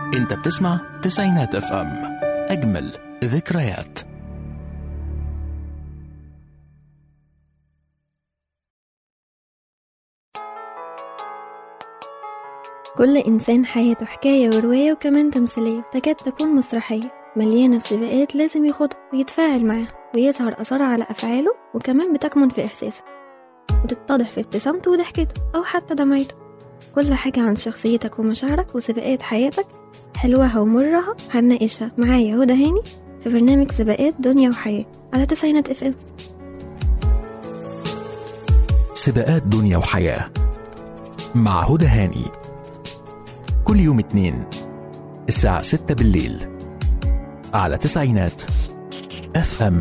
انت بتسمع تسعينات اف ام اجمل ذكريات كل إنسان حياته حكاية ورواية وكمان تمثيلية تكاد تكون مسرحية مليانة بسباقات لازم يخوضها ويتفاعل معاها ويظهر أثرها على أفعاله وكمان بتكمن في إحساسه وتتضح في ابتسامته وضحكته أو حتى دمعته كل حاجة عن شخصيتك ومشاعرك وسباقات حياتك حلوها ومرها هنناقشها معايا هدى هاني في برنامج سباقات دنيا وحياة على تسعينات اف ام سباقات دنيا وحياة مع هدى هاني كل يوم اتنين الساعة ستة بالليل على تسعينات اف ام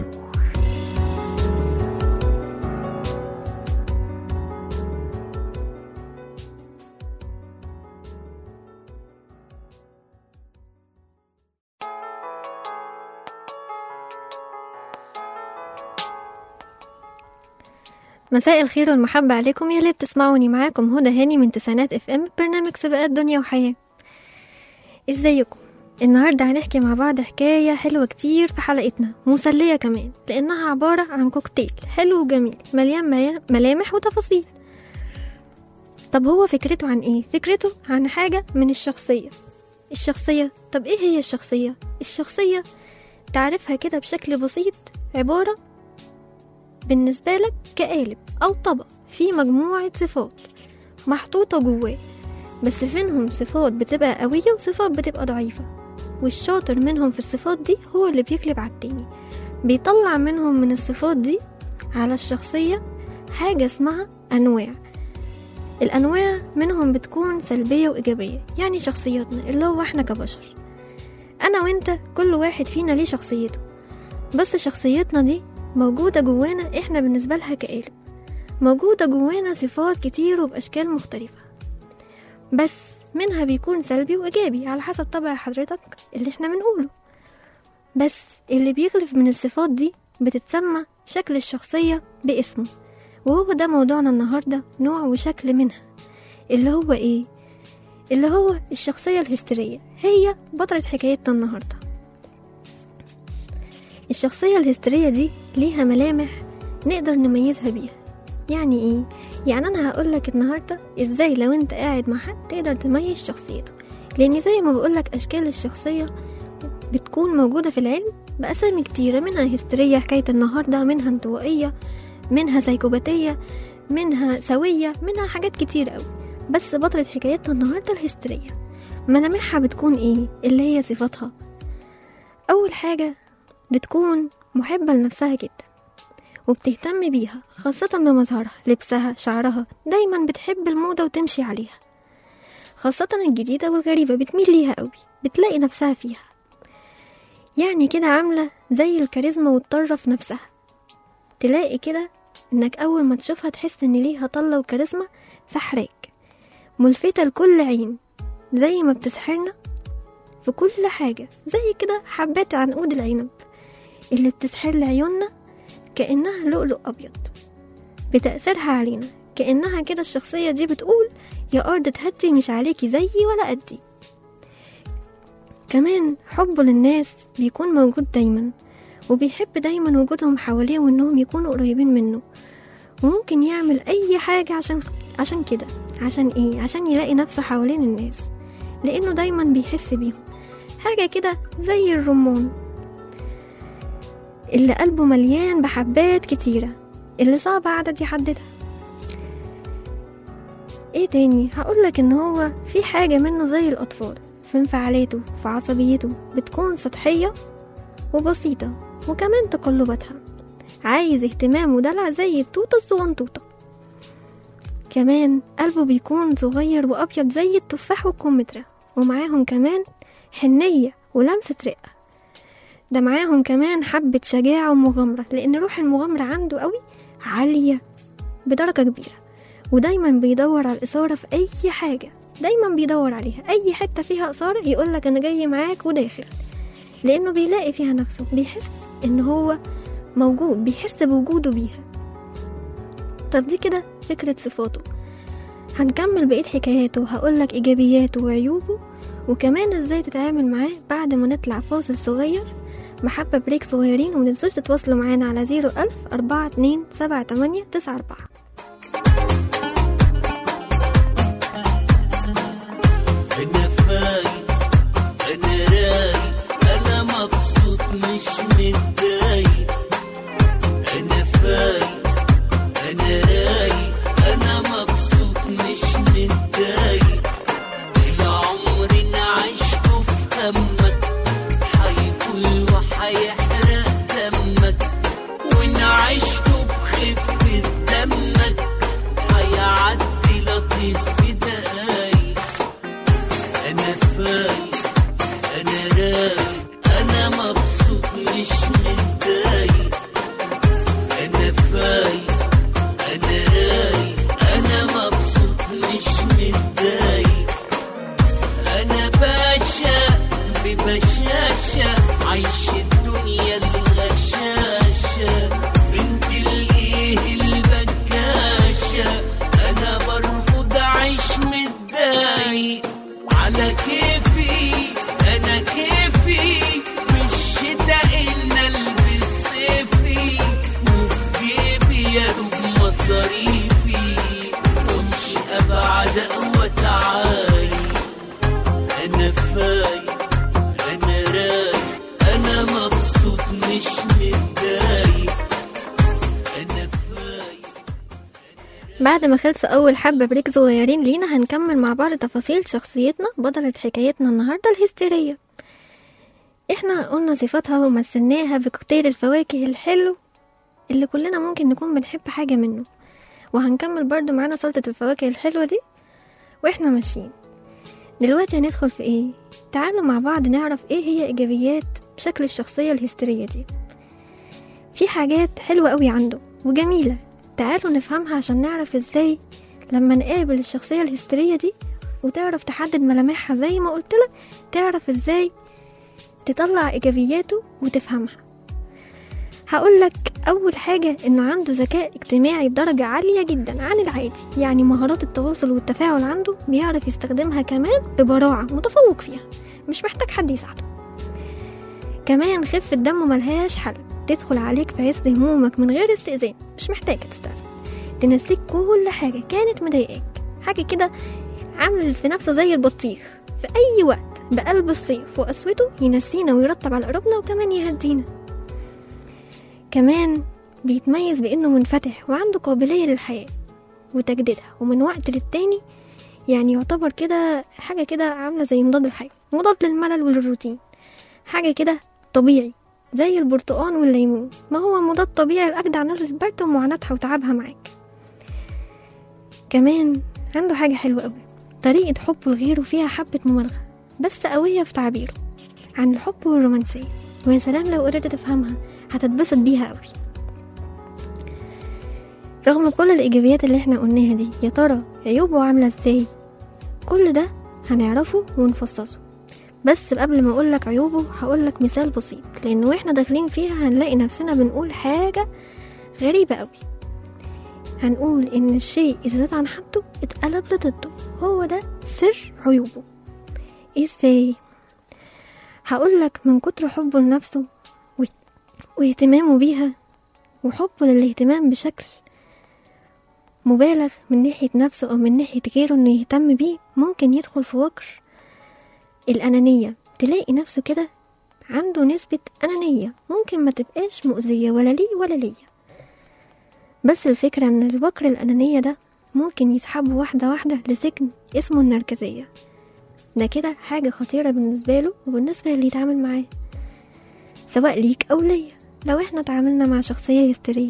مساء الخير والمحبة عليكم يا اللي بتسمعوني معاكم هدى هاني من تسعينات اف ام برنامج سباقات دنيا وحياة ازيكم النهاردة هنحكي مع بعض حكاية حلوة كتير في حلقتنا مسلية كمان لأنها عبارة عن كوكتيل حلو وجميل مليان ميا- ملامح وتفاصيل طب هو فكرته عن ايه؟ فكرته عن حاجة من الشخصية الشخصية طب ايه هي الشخصية؟ الشخصية تعرفها كده بشكل بسيط عبارة بالنسبة لك كقالب أو طبق فيه مجموعة صفات محطوطة جواه بس فينهم صفات بتبقى قوية وصفات بتبقى ضعيفة والشاطر منهم في الصفات دي هو اللي بيقلب على التاني بيطلع منهم من الصفات دي على الشخصية حاجة اسمها أنواع الأنواع منهم بتكون سلبية وإيجابية يعني شخصياتنا اللي هو احنا كبشر أنا وانت كل واحد فينا ليه شخصيته بس شخصيتنا دي موجودة جوانا احنا بالنسبة لها كقالب موجودة جوانا صفات كتير وبأشكال مختلفة بس منها بيكون سلبي وإيجابي على حسب طبع حضرتك اللي احنا بنقوله بس اللي بيغلف من الصفات دي بتتسمى شكل الشخصية باسمه وهو ده موضوعنا النهاردة نوع وشكل منها اللي هو ايه اللي هو الشخصية الهستيرية هي بطلة حكايتنا النهارده الشخصية الهستيرية دي ليها ملامح نقدر نميزها بيها يعني ايه؟ يعني انا هقولك النهاردة ازاي لو انت قاعد مع حد تقدر تميز شخصيته لان زي ما بقولك اشكال الشخصية بتكون موجودة في العلم بأسامي كتيرة منها هستيرية حكاية النهاردة منها انطوائية منها سيكوباتية منها سوية منها حاجات كتير قوي بس بطلة حكايتنا النهاردة الهستيرية ملامحها بتكون ايه اللي هي صفاتها أول حاجة بتكون محبة لنفسها جدا وبتهتم بيها خاصة بمظهرها لبسها شعرها دايما بتحب الموضة وتمشي عليها خاصة الجديدة والغريبة بتميل ليها قوي بتلاقي نفسها فيها يعني كده عاملة زي الكاريزما والطرة في نفسها تلاقي كده انك اول ما تشوفها تحس ان ليها طلة وكاريزما سحراك ملفتة لكل عين زي ما بتسحرنا في كل حاجة زي كده حبات عنقود العنب اللي بتسحر لعيوننا كأنها لؤلؤ أبيض بتأثيرها علينا كأنها كده الشخصية دي بتقول يا أرض تهدي مش عليكي زيي ولا قدي كمان حبه للناس بيكون موجود دايما وبيحب دايما وجودهم حواليه وانهم يكونوا قريبين منه وممكن يعمل اي حاجة عشان عشان كده عشان ايه عشان يلاقي نفسه حوالين الناس لانه دايما بيحس بيهم حاجة كده زي الرمان اللي قلبه مليان بحبات كتيرة اللي صعب عدد يحددها ايه تاني هقولك ان هو في حاجة منه زي الأطفال في انفعالاته في عصبيته بتكون سطحية وبسيطة وكمان تقلباتها عايز اهتمام ودلع زي التوتة الصغنطوطة كمان قلبه بيكون صغير وأبيض زي التفاح والكمثرى ومعاهم كمان حنية ولمسة رقة ده معاهم كمان حبة شجاعة ومغامرة لأن روح المغامرة عنده قوي عالية بدرجة كبيرة ودايما بيدور على الإثارة في أي حاجة دايما بيدور عليها أي حتة فيها إثارة يقولك أنا جاي معاك وداخل لأنه بيلاقي فيها نفسه بيحس إن هو موجود بيحس بوجوده بيها طب دي كده فكرة صفاته هنكمل بقية حكاياته وهقولك إيجابياته وعيوبه وكمان ازاي تتعامل معاه بعد ما نطلع فاصل صغير محبة بريك صغيرين ومننسوش تتواصلوا معانا على زيرو ألف أربعة اتنين سبعة تمانية تسعة أربعة انا فايق انا رايق انا مبسوط مش متضايق انا فايق انا رايق انا مبسوط مش متضايق العمر انا عشته في همك هيطول وهيحرق دمك وانا عشته بخفة دمك هيعدي لطيف في دقايق انا فايق انا رايق انا مبسوط مش متضايق انا فايق انا رايق انا مبسوط مش متضايق انا باشا ببشاشة عايش الدنيا الغشاشة بنت الايه البكاشة انا برفض اعيش متضايق على كيفي انا كيفي في الشتاء ان البس صيفي وفي جيبي يا دوب مصاريفي وامشي ابعد وتعالي انا فايق انا رايق انا مبسوط مش متضايق انا فايق بعد ما خلص أول حبة بريك صغيرين لينا هنكمل مع بعض تفاصيل شخصيتنا بطلة حكايتنا النهاردة الهستيرية احنا قلنا صفاتها ومثلناها بكوكتيل الفواكه الحلو اللي كلنا ممكن نكون بنحب حاجة منه وهنكمل برضو معانا سلطة الفواكه الحلوة دي واحنا ماشيين دلوقتي هندخل في ايه تعالوا مع بعض نعرف ايه هي ايجابيات شكل الشخصية الهستيرية دي في حاجات حلوة قوي عنده وجميلة تعالوا نفهمها عشان نعرف ازاي لما نقابل الشخصية الهستيرية دي وتعرف تحدد ملامحها زي ما قلتلك تعرف ازاي تطلع ايجابياته وتفهمها هقولك اول حاجة انه عنده ذكاء اجتماعي بدرجة عالية جدا عن العادي يعني مهارات التواصل والتفاعل عنده بيعرف يستخدمها كمان ببراعة متفوق فيها مش محتاج حد يساعده كمان خفة دمه ملهاش حل تدخل عليك في عز همومك من غير استئذان مش محتاجة تستأذن تنسيك كل حاجة كانت مضايقاك حاجة كده عامل في نفسه زي البطيخ في أي وقت بقلب الصيف وقسوته ينسينا ويرطب على قلوبنا وكمان يهدينا كمان بيتميز بإنه منفتح وعنده قابلية للحياة وتجديدها ومن وقت للتاني يعني يعتبر كده حاجة كده عاملة زي مضاد الحياة مضاد للملل وللروتين حاجة كده طبيعي زي البرتقان والليمون ما هو مضاد طبيعي لأجدع نزلة برد ومعاناتها وتعبها معاك كمان عنده حاجة حلوة قوي طريقة حبه لغيره فيها حبة مبالغة بس قوية في تعبيره عن الحب والرومانسية ويا سلام لو قدرت تفهمها هتتبسط بيها قوي رغم كل الإيجابيات اللي احنا قلناها دي يا ترى عيوبه عاملة ازاي كل ده هنعرفه ونفصصه بس قبل ما اقولك عيوبه هقولك مثال بسيط لان واحنا داخلين فيها هنلاقي نفسنا بنقول حاجة غريبة قوي هنقول ان الشيء اذا زاد عن حده اتقلب لضده هو ده سر عيوبه ازاي هقولك من كتر حبه لنفسه وات- واهتمامه بيها وحبه للاهتمام بشكل مبالغ من ناحية نفسه أو من ناحية غيره إنه يهتم بيه ممكن يدخل في وكر الأنانية تلاقي نفسه كده عنده نسبة أنانية ممكن ما تبقاش مؤذية ولا ليه ولا ليا بس الفكرة إن الوكر الأنانية ده ممكن يسحبه واحدة واحدة لسجن اسمه النرجسية ده كده حاجة خطيرة بالنسبة له وبالنسبة اللي يتعامل معاه سواء ليك أو ليا لو احنا تعاملنا مع شخصية هستيرية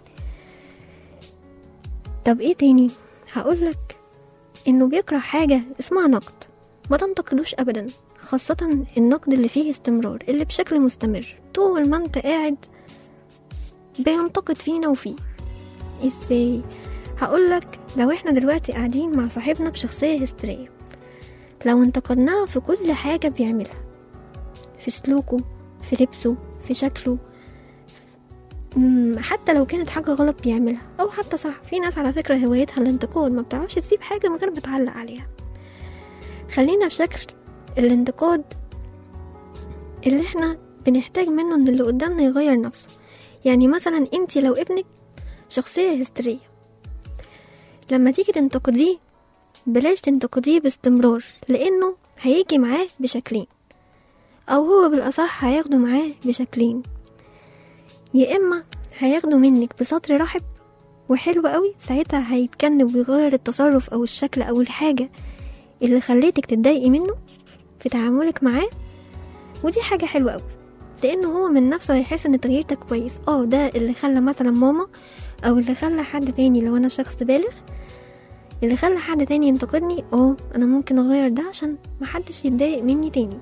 طب ايه تاني هقولك انه بيكره حاجة اسمها نقد ما تنتقدوش ابدا خاصة النقد اللي فيه استمرار اللي بشكل مستمر طول ما انت قاعد بينتقد فينا وفيه ازاي هقولك لو احنا دلوقتي قاعدين مع صاحبنا بشخصية هستيرية لو انتقدناه في كل حاجة بيعملها في سلوكه في لبسه في شكله مم، حتى لو كانت حاجة غلط بيعملها أو حتى صح في ناس على فكرة هوايتها الانتقاد ما بتعرفش تسيب حاجة من غير ما تعلق عليها خلينا بشكل الانتقاد اللي احنا بنحتاج منه ان اللي قدامنا يغير نفسه يعني مثلا انت لو ابنك شخصية هستيرية لما تيجي تنتقديه بلاش تنتقديه باستمرار لانه هيجي معاه بشكلين او هو بالاصح هياخده معاه بشكلين يا اما هياخده منك بسطر رحب وحلو قوي ساعتها هيتجنب ويغير التصرف او الشكل او الحاجة اللي خليتك تتضايقي منه في تعاملك معاه ودي حاجة حلوة قوي لانه هو من نفسه هيحس ان التغيير ده كويس اه ده اللي خلى مثلا ماما او اللي خلى حد تاني لو انا شخص بالغ اللي خلى حد تاني ينتقدني اه انا ممكن اغير ده عشان محدش يتضايق مني تاني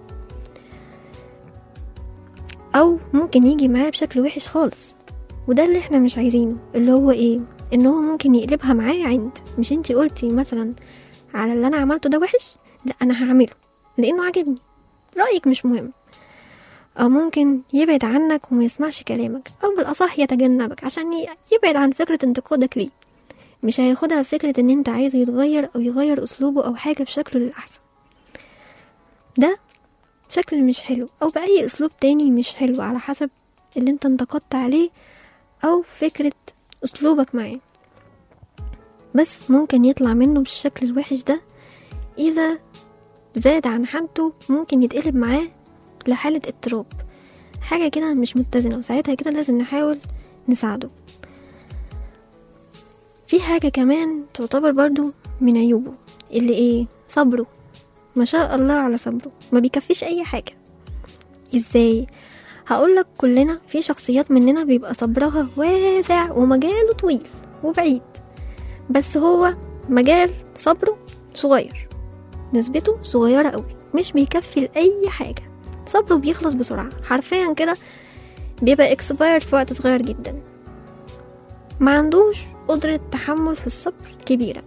او ممكن يجي معاه بشكل وحش خالص وده اللي احنا مش عايزينه اللي هو ايه ان هو ممكن يقلبها معايا عند مش انتي قلتي مثلا على اللي انا عملته ده وحش لا انا هعمله لانه عاجبني رايك مش مهم او ممكن يبعد عنك وما يسمعش كلامك او بالاصح يتجنبك عشان ي- يبعد عن فكره انتقادك ليه مش هياخدها فكره ان انت عايزه يتغير او يغير اسلوبه او حاجه في شكله للاحسن ده شكل مش حلو او باي اسلوب تاني مش حلو على حسب اللي انت انتقدت عليه او فكره اسلوبك معاه بس ممكن يطلع منه بالشكل الوحش ده اذا زاد عن حده ممكن يتقلب معاه لحالة اضطراب حاجة كده مش متزنة وساعتها كده لازم نحاول نساعده في حاجة كمان تعتبر برضو من عيوبه اللي ايه صبره ما شاء الله على صبره ما بيكفيش اي حاجة ازاي هقولك كلنا في شخصيات مننا بيبقى صبرها واسع ومجاله طويل وبعيد بس هو مجال صبره صغير نسبته صغيرة قوي مش بيكفي لأي حاجة صبره بيخلص بسرعة حرفيا كده بيبقى expired في وقت صغير جدا ما عندوش قدرة تحمل في الصبر كبيرة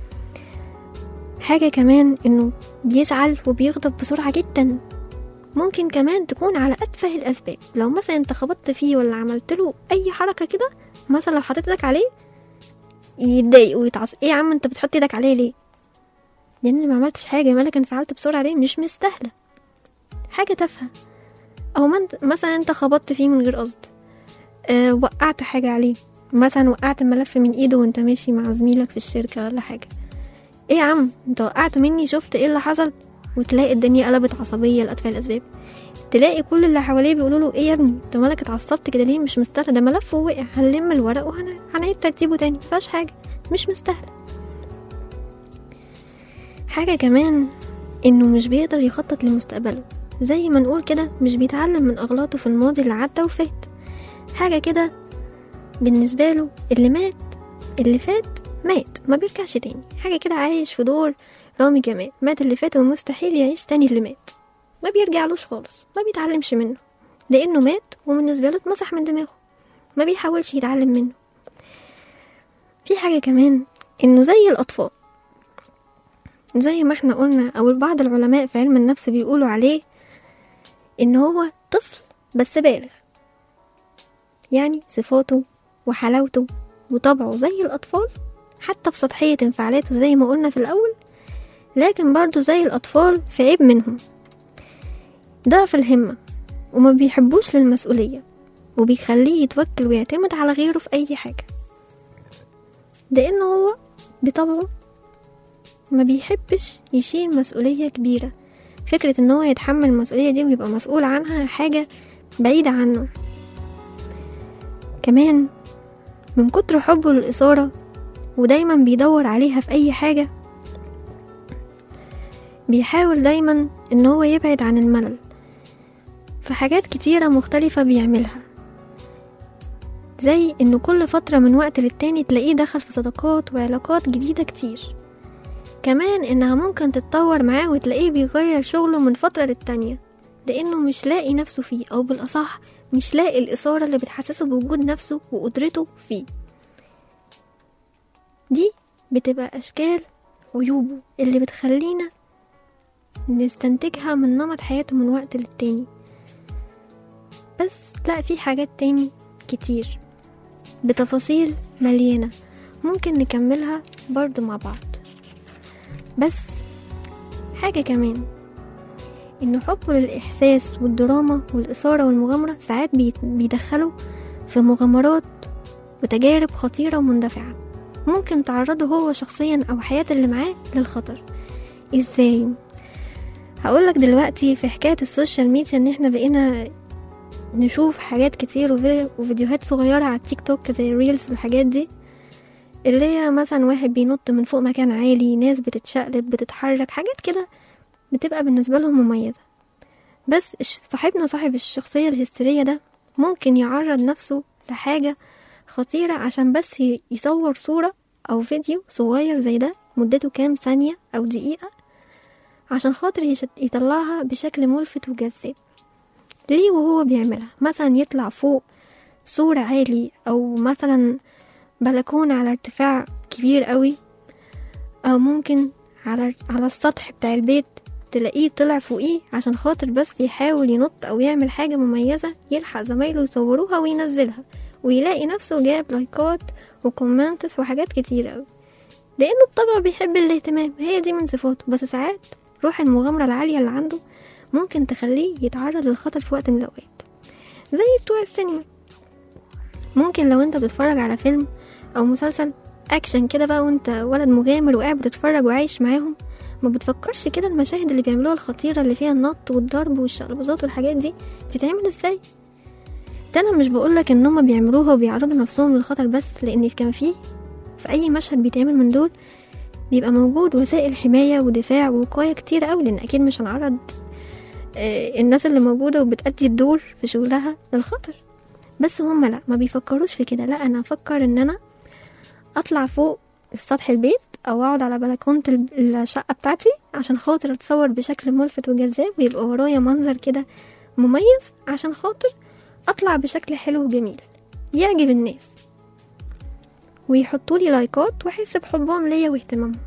حاجة كمان انه بيزعل وبيغضب بسرعة جدا ممكن كمان تكون على أتفه الأسباب لو مثلا انت خبطت فيه ولا عملت له أي حركة كده مثلا لو حطيت ايدك عليه يتضايق ويتعصب ايه يا عم انت بتحط ايدك عليه ليه لان ما عملتش حاجه مالك انفعلت بسرعه ليه مش مستاهله حاجه تافهه او ما انت مثلا انت خبطت فيه من غير قصد أه وقعت حاجه عليه مثلا وقعت الملف من ايده وانت ماشي مع زميلك في الشركه ولا حاجه ايه يا عم انت وقعت مني شفت ايه اللي حصل وتلاقي الدنيا قلبت عصبيه لأتفه الاسباب تلاقي كل اللي حواليه بيقولوا له ايه يا ابني انت مالك اتعصبت كده ليه مش مستاهله ده ملف ووقع هنلم الورق وهنعيد ترتيبه تاني مفيهاش حاجه مش مستاهله حاجه كمان انه مش بيقدر يخطط لمستقبله زي ما نقول كده مش بيتعلم من اغلاطه في الماضي اللي عدى وفات حاجه كده بالنسبه له اللي مات اللي فات مات ما بيرجعش تاني حاجه كده عايش في دور رامي جمال مات اللي فات ومستحيل يعيش تاني اللي مات ما بيرجعلوش خالص ما بيتعلمش منه لانه مات وبالنسبه له اتمسح من دماغه ما بيحاولش يتعلم منه في حاجه كمان انه زي الاطفال زي ما احنا قلنا او بعض العلماء في علم النفس بيقولوا عليه ان هو طفل بس بالغ يعني صفاته وحلاوته وطبعه زي الاطفال حتى في سطحية انفعالاته زي ما قلنا في الاول لكن برضه زي الاطفال في عيب منهم ضعف الهمة وما بيحبوش للمسؤولية وبيخليه يتوكل ويعتمد على غيره في أي حاجة لأنه هو بطبعه ما بيحبش يشيل مسؤولية كبيرة فكرة ان هو يتحمل المسؤولية دي ويبقى مسؤول عنها حاجة بعيدة عنه كمان من كتر حبه للإثارة ودايما بيدور عليها في أي حاجة بيحاول دايما ان هو يبعد عن الملل في حاجات كتيرة مختلفة بيعملها زي انه كل فترة من وقت للتاني تلاقيه دخل في صداقات وعلاقات جديدة كتير كمان انها ممكن تتطور معاه وتلاقيه بيغير شغله من فترة للتانية لانه مش لاقي نفسه فيه او بالاصح مش لاقي الاثارة اللي بتحسسه بوجود نفسه وقدرته فيه دي بتبقى اشكال عيوبه اللي بتخلينا نستنتجها من نمط حياته من وقت للتاني بس لا في حاجات تاني كتير بتفاصيل مليانة ممكن نكملها برضو مع بعض بس حاجة كمان إن حبه للإحساس والدراما والإثارة والمغامرة ساعات بيت- بيدخله في مغامرات وتجارب خطيرة ومندفعة ممكن تعرضه هو شخصيا أو حياة اللي معاه للخطر إزاي؟ هقولك دلوقتي في حكاية السوشيال ميديا إن إحنا بقينا نشوف حاجات كتير وفي- وفيديوهات صغيرة على التيك توك زي الريلز والحاجات دي اللي هي مثلا واحد بينط من فوق مكان عالي ناس بتتشقلب بتتحرك حاجات كده بتبقى بالنسبة لهم مميزة بس الش- صاحبنا صاحب الشخصية الهستيرية ده ممكن يعرض نفسه لحاجة خطيرة عشان بس ي- يصور صورة أو فيديو صغير زي ده مدته كام ثانية أو دقيقة عشان خاطر يشت- يطلعها بشكل ملفت وجذاب ليه وهو بيعملها مثلا يطلع فوق سور عالي أو مثلا بلكونة على ارتفاع كبير قوي أو ممكن على على السطح بتاع البيت تلاقيه طلع فوقيه عشان خاطر بس يحاول ينط أو يعمل حاجة مميزة يلحق زمايله يصوروها وينزلها ويلاقي نفسه جاب لايكات وكومنتس وحاجات كتير قوي لأنه بطبعه بيحب الاهتمام هي دي من صفاته بس ساعات روح المغامرة العالية اللي عنده ممكن تخليه يتعرض للخطر في وقت من الأوقات زي بتوع السينما ممكن لو انت بتتفرج على فيلم او مسلسل اكشن كده بقى وانت ولد مغامر وقاعد بتتفرج وعايش معاهم ما بتفكرش كده المشاهد اللي بيعملوها الخطيرة اللي فيها النط والضرب والشقلباظات والحاجات دي بتتعمل ازاي ده انا مش بقولك ان هما بيعملوها وبيعرضوا نفسهم للخطر بس لان كان فيه في اي مشهد بيتعمل من دول بيبقى موجود وسائل حماية ودفاع ووقاية كتير قوي لان اكيد مش هنعرض آه، الناس اللي موجودة وبتأدي الدور في شغلها للخطر بس هما لا ما بيفكروش في كده لا انا افكر ان انا اطلع فوق السطح البيت او اقعد على بلكونة ال- الشقة بتاعتي عشان خاطر اتصور بشكل ملفت وجذاب ويبقى ورايا منظر كده مميز عشان خاطر اطلع بشكل حلو وجميل يعجب الناس ويحطوا لي لايكات واحس بحبهم ليا واهتمامهم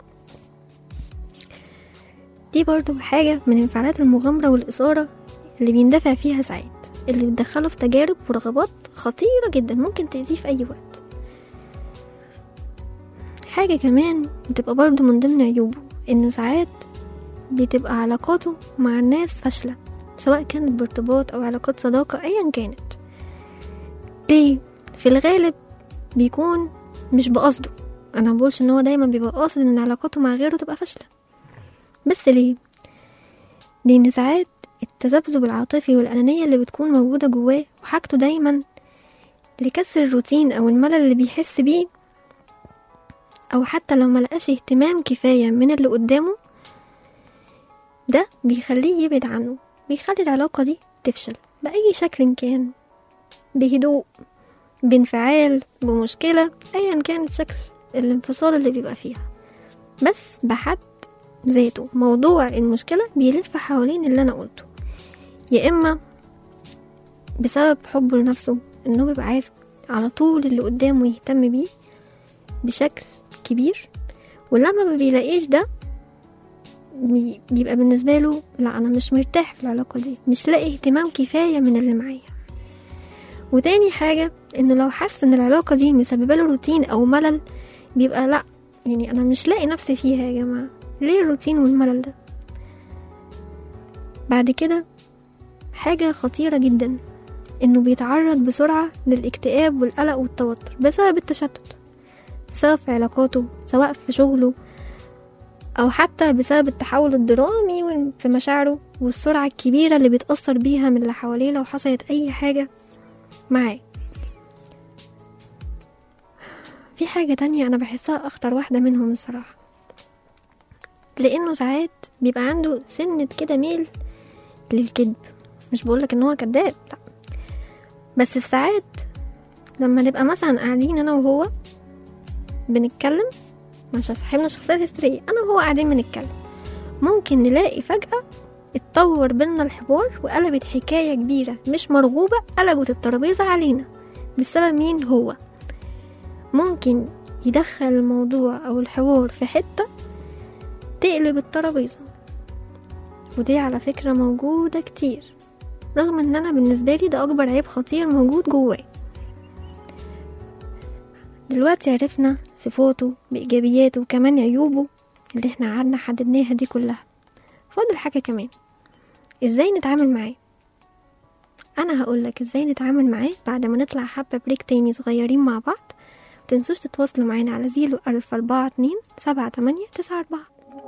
دي برضو حاجة من انفعالات المغامرة والإثارة اللي بيندفع فيها ساعات اللي بتدخله في تجارب ورغبات خطيرة جدا ممكن تأذيه في أي وقت حاجة كمان بتبقى برضو من ضمن عيوبه إنه ساعات بتبقى علاقاته مع الناس فاشلة سواء كانت بارتباط أو علاقات صداقة أيا كانت ليه؟ في الغالب بيكون مش بقصده أنا مبقولش إن هو دايما بيبقى قاصد إن علاقاته مع غيره تبقى فاشلة بس ليه؟ لأن ساعات التذبذب العاطفي والأنانية اللي بتكون موجودة جواه وحاجته دايما لكسر الروتين أو الملل اللي بيحس بيه أو حتى لو ملقاش اهتمام كفاية من اللي قدامه ده بيخليه يبعد عنه بيخلي العلاقة دي تفشل بأي شكل كان بهدوء بانفعال بمشكلة أيا كانت شكل الانفصال اللي بيبقى فيها بس بحد ذاته موضوع المشكلة بيلف حوالين اللي أنا قلته يا إما بسبب حبه لنفسه إنه بيبقى عايز على طول اللي قدامه يهتم بيه بشكل كبير ولما ما بيلاقيش ده بي- بيبقى بالنسبة له لا أنا مش مرتاح في العلاقة دي مش لاقي اهتمام كفاية من اللي معايا وتاني حاجة إنه لو حس إن العلاقة دي مسببة له روتين أو ملل بيبقى لا يعني أنا مش لاقي نفسي فيها يا جماعة ليه الروتين والملل ده بعد كده حاجة خطيرة جدا إنه بيتعرض بسرعة للاكتئاب والقلق والتوتر بسبب التشتت سواء في علاقاته سواء في شغله أو حتى بسبب التحول الدرامي وال- في مشاعره والسرعة الكبيرة اللي بيتأثر بيها من اللي حواليه لو حصلت أي حاجة معاه في حاجة تانية أنا بحسها أخطر واحدة منهم الصراحة لأنه ساعات بيبقى عنده سنة كده ميل للكذب مش بقولك إن هو كذاب لأ بس في ساعات لما نبقى مثلا قاعدين أنا وهو بنتكلم مش صاحبنا الشخصية الهستيرية أنا وهو قاعدين بنتكلم ممكن نلاقي فجأة اتطور بينا الحوار وقلبت حكاية كبيرة مش مرغوبة قلبت الترابيزة علينا بسبب مين هو ممكن يدخل الموضوع أو الحوار في حتة تقلب الترابيزة ودي على فكرة موجودة كتير رغم ان انا بالنسبة لي ده اكبر عيب خطير موجود جواي دلوقتي عرفنا صفاته بإيجابياته وكمان عيوبه اللي احنا قعدنا حددناها دي كلها فاضل حاجة كمان ازاي نتعامل معاه انا هقولك ازاي نتعامل معاه بعد ما نطلع حبة بريك تاني صغيرين مع بعض متنسوش تتواصلوا معانا على زيرو ألف أربعة اتنين سبعة تمانية تسعة أربعة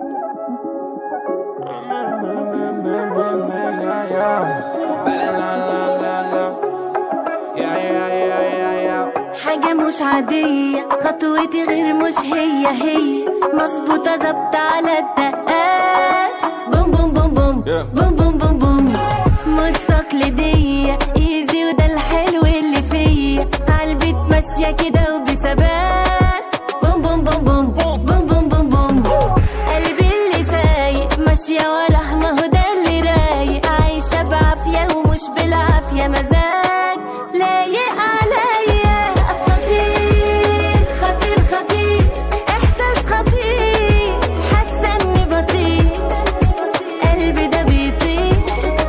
حاجة مش عادية خطوتي غير مش هي هي مظبوطة ظبط على الدقات بوم بوم بوم بوم بوم بوم بوم بوم مش تقليدية ايزي وده الحلو اللي فيا عالبيت ماشية كده وبثبات بوم بوم بوم بوم بوم بوم بوم بوم قلبي اللي سايق ماشية وراه ما هو ده اللي رايق عايشة بعافية ومش بالعافية مزاج لايق عليا خطير خطير خطير احساس خطير حاسة اني بطير قلبي ده بيطير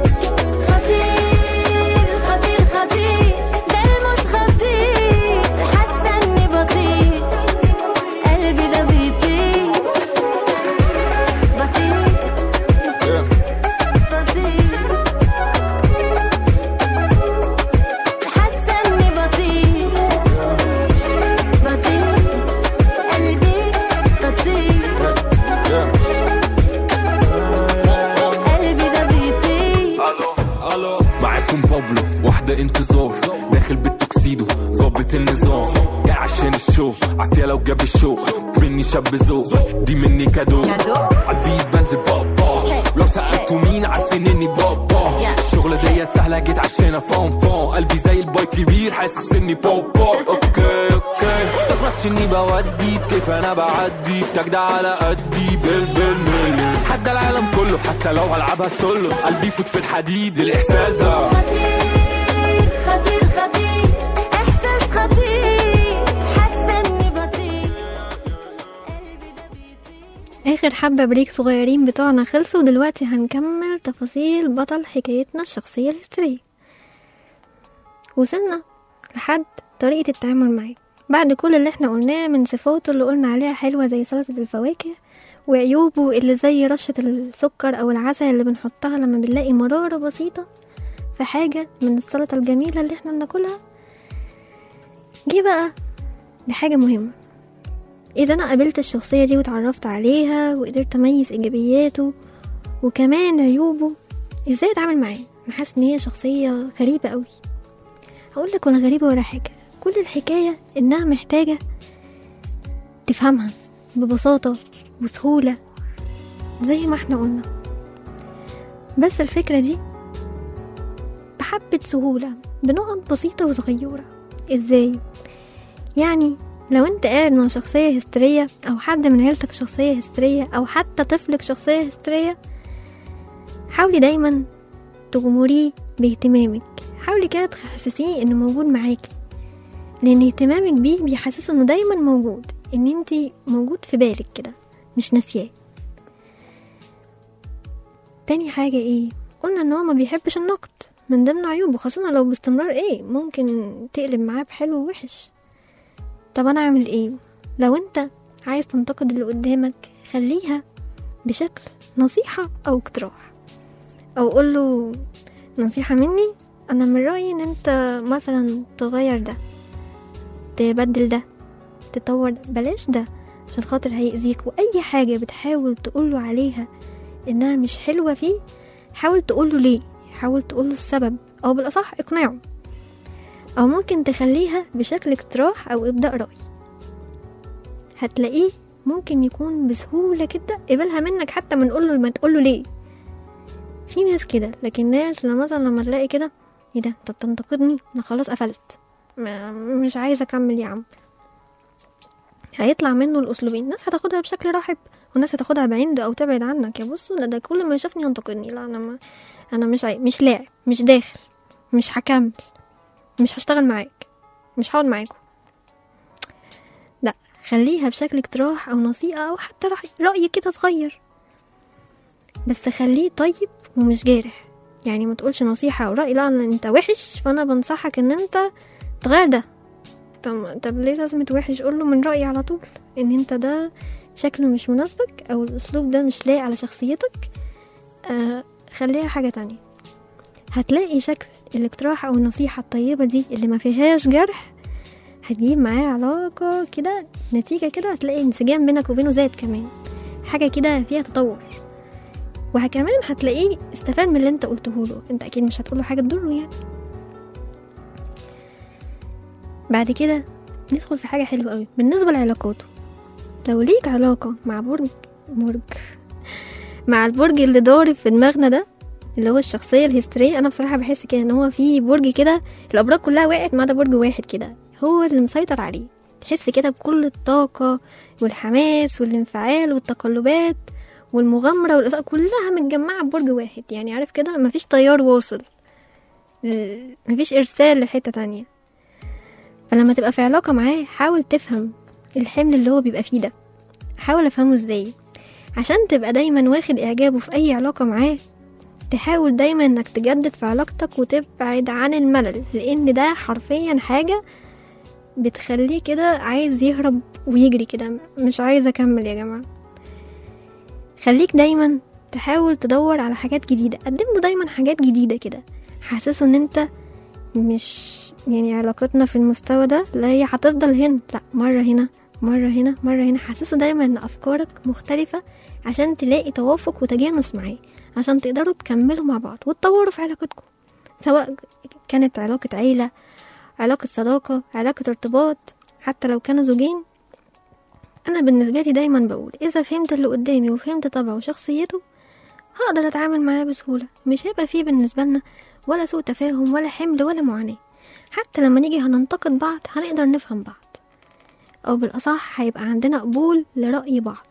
خطير خطير خطير ده الموت خطير حاسة اني بطير قلبي ده بيطير بطير بطير حاسة اني بطير بطير قلبي بطير قلبي ده بيطير الو معاكم بابلو واحدة انتظار داخل بالتوكسيدو ظابط النظام جاي عشان الشو عافية لو جاب الشو مني شاب ذوق دي مني كادو عالبيت بنزل بابا لو سألتوا مين عارفين اني بابا الشغلة دي سهلة جيت عشان فون فون قلبي زي الباي كبير حاسس اني بابا اوكي اوكي استغربتش اني بودي بكيف انا بعدي بتجدع على قدي بال بالملي حتى العالم كله حتى لو هلعبها سولو قلبي يفوت في الحديد الاحساس ده خطير خطير خطير احساس خطير حاسه اني بطير قلبي ده بيطير آخر حبة بريك صغيرين بتوعنا خلصوا دلوقتي هنكمل تفاصيل بطل حكايتنا الشخصية الهستيرية وصلنا لحد طريقة التعامل معاه بعد كل اللي احنا قلناه من صفاته اللي قلنا عليها حلوة زي سلطة الفواكه وعيوبه اللي زي رشة السكر أو العسل اللي بنحطها لما بنلاقي مرارة بسيطة في حاجة من السلطة الجميلة اللي احنا بناكلها جه بقى لحاجة مهمة إذا أنا قابلت الشخصية دي وتعرفت عليها وقدرت أميز إيجابياته وكمان عيوبه إزاي أتعامل معاه أنا حاسة إن هي شخصية غريبة أوي هقولك ولا غريبة ولا حاجة كل الحكاية إنها محتاجة تفهمها ببساطة وسهولة زي ما احنا قلنا بس الفكرة دي بحبة سهولة بنقط بسيطة وصغيرة ازاي يعني لو انت قاعد مع شخصية هستيرية او حد من عيلتك شخصية هستيرية او حتى طفلك شخصية هستيرية حاولي دايما تغمريه باهتمامك حاولي كده تحسسيه انه موجود معاكي لان اهتمامك بيه بيحسسه انه دايما موجود ان انتي موجود في بالك كده مش ناسياه تاني حاجة ايه قلنا ان هو ما بيحبش النقد من ضمن عيوبه خاصة لو باستمرار ايه ممكن تقلب معاه بحلو ووحش طب انا اعمل ايه لو انت عايز تنتقد اللي قدامك خليها بشكل نصيحة او اقتراح او قوله نصيحة مني انا من رأيي ان انت مثلا تغير ده تبدل ده تطور ده بلاش ده عشان خاطر هيأذيك واي حاجة بتحاول تقوله عليها انها مش حلوة فيه حاول تقوله ليه حاول تقوله السبب او بالاصح اقنعه او ممكن تخليها بشكل اقتراح او ابداء رأي هتلاقيه ممكن يكون بسهولة كده قبلها منك حتى من قوله ما تقوله ليه في ناس كده لكن ناس لما مثلا لما تلاقي كده ايه ده انت بتنتقدني انا خلاص قفلت ما- مش عايزه اكمل يا عم هيطلع منه الاسلوبين ناس هتاخدها بشكل رحب وناس هتاخدها بعند او تبعد عنك يا بصوا لا ده كل ما يشوفني ينتقدني لا انا ما انا مش عاي... مش لاعب مش داخل مش هكمل مش هشتغل معاك مش هقعد معاكم لا خليها بشكل اقتراح او نصيحة او حتى رأي, رأي كده صغير بس خليه طيب ومش جارح يعني ما تقولش نصيحة او رأي لا أنا- انت وحش فانا بنصحك ان انت تغير ده طب, طب ليه لازم وحش قوله من رأيي على طول ان انت ده شكله مش مناسبك او الاسلوب ده مش لايق على شخصيتك آه خليها حاجة تانية هتلاقي شكل الاقتراح او النصيحة الطيبة دي اللي ما فيهاش جرح هتجيب معاه علاقة كده نتيجة كده هتلاقي انسجام بينك وبينه زاد كمان حاجة كده فيها تطور وكمان هتلاقيه استفاد من اللي انت قلته له انت اكيد مش هتقوله حاجة تضره يعني بعد كده ندخل في حاجة حلوة قوي بالنسبة لعلاقاته لو ليك علاقة مع برج برج مع البرج اللي ضارب في دماغنا ده اللي هو الشخصية الهستيرية أنا بصراحة بحس كده إن هو في برج كده الأبراج كلها وقعت ما عدا برج واحد كده هو اللي مسيطر عليه تحس كده بكل الطاقة والحماس والانفعال والتقلبات والمغامرة والإثارة كلها متجمعة في برج واحد يعني عارف كده مفيش طيار واصل ال- مفيش إرسال لحتة تانية فلما تبقى في علاقة معاه حاول تفهم الحمل اللي هو بيبقى فيه ده حاول أفهمه إزاي عشان تبقى دايما واخد إعجابه في أي علاقة معاه تحاول دايما انك تجدد في علاقتك وتبعد عن الملل لان ده حرفيا حاجة بتخليه كده عايز يهرب ويجري كده مش عايز اكمل يا جماعة خليك دايما تحاول تدور على حاجات جديدة قدم له دايما حاجات جديدة كده حاسسه ان انت مش يعني علاقتنا في المستوى ده لا هي هتفضل هنا لا مرة هنا مرة هنا مرة هنا حاسسه دايما ان افكارك مختلفة عشان تلاقي توافق وتجانس معاه عشان تقدروا تكملوا مع بعض وتطوروا في علاقتكم سواء كانت علاقة عيلة علاقة صداقة علاقة ارتباط حتى لو كانوا زوجين أنا بالنسبة لي دايما بقول إذا فهمت اللي قدامي وفهمت طبعه وشخصيته هقدر أتعامل معاه بسهولة مش هيبقى فيه بالنسبة لنا ولا سوء تفاهم ولا حمل ولا معاناة حتى لما نيجي هننتقد بعض هنقدر نفهم بعض أو بالأصح هيبقى عندنا قبول لرأي بعض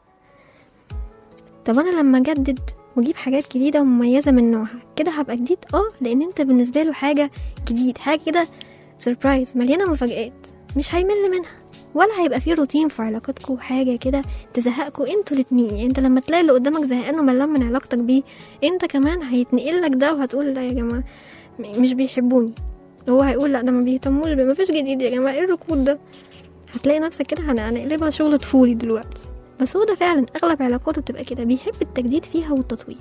طب أنا لما أجدد واجيب حاجات جديدة ومميزة من نوعها كده هبقى جديد اه لان انت بالنسبة له حاجة جديد حاجة كده سربرايز مليانة مفاجآت مش هيمل منها ولا هيبقى فيه روتين في علاقتكم حاجة كده تزهقكوا انتوا الاتنين يعني انت لما تلاقي اللي قدامك زهقان وملان من علاقتك بيه انت كمان هيتنقل لك ده وهتقول لا يا جماعة م- مش بيحبوني هو هيقول لا ده ما بيهتموش بيه مفيش جديد يا جماعة ايه الركود ده هتلاقي نفسك كده هن- هنقلبها شغل طفولي دلوقتي بس هو ده فعلا اغلب علاقاته بتبقى كده بيحب التجديد فيها والتطوير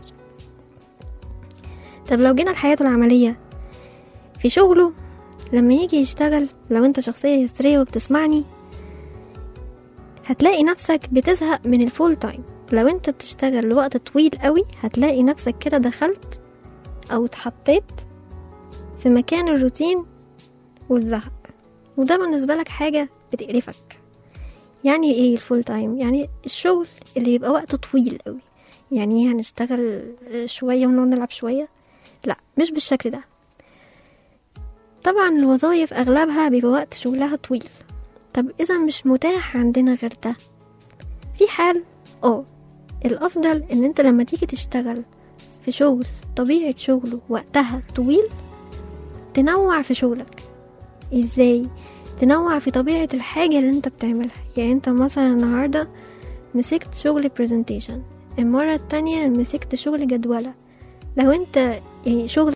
طب لو جينا لحياته العملية في شغله لما يجي يشتغل لو انت شخصية هستيرية وبتسمعني هتلاقي نفسك بتزهق من الفول تايم لو انت بتشتغل لوقت طويل قوي هتلاقي نفسك كده دخلت او اتحطيت في مكان الروتين والزهق وده بالنسبة لك حاجة بتقرفك يعني ايه الفول تايم يعني الشغل اللي يبقى وقت طويل قوي يعني ايه هنشتغل شوية ونقعد نلعب شوية لا مش بالشكل ده طبعا الوظائف اغلبها بيبقى وقت شغلها طويل طب اذا مش متاح عندنا غير ده في حال اه الافضل ان انت لما تيجي تشتغل في شغل طبيعة شغله وقتها طويل تنوع في شغلك ازاي تنوع في طبيعة الحاجة اللي انت بتعملها يعني انت مثلا النهاردة مسكت شغل برزنتيشن المرة التانية مسكت شغل جدولة لو انت يعني شغل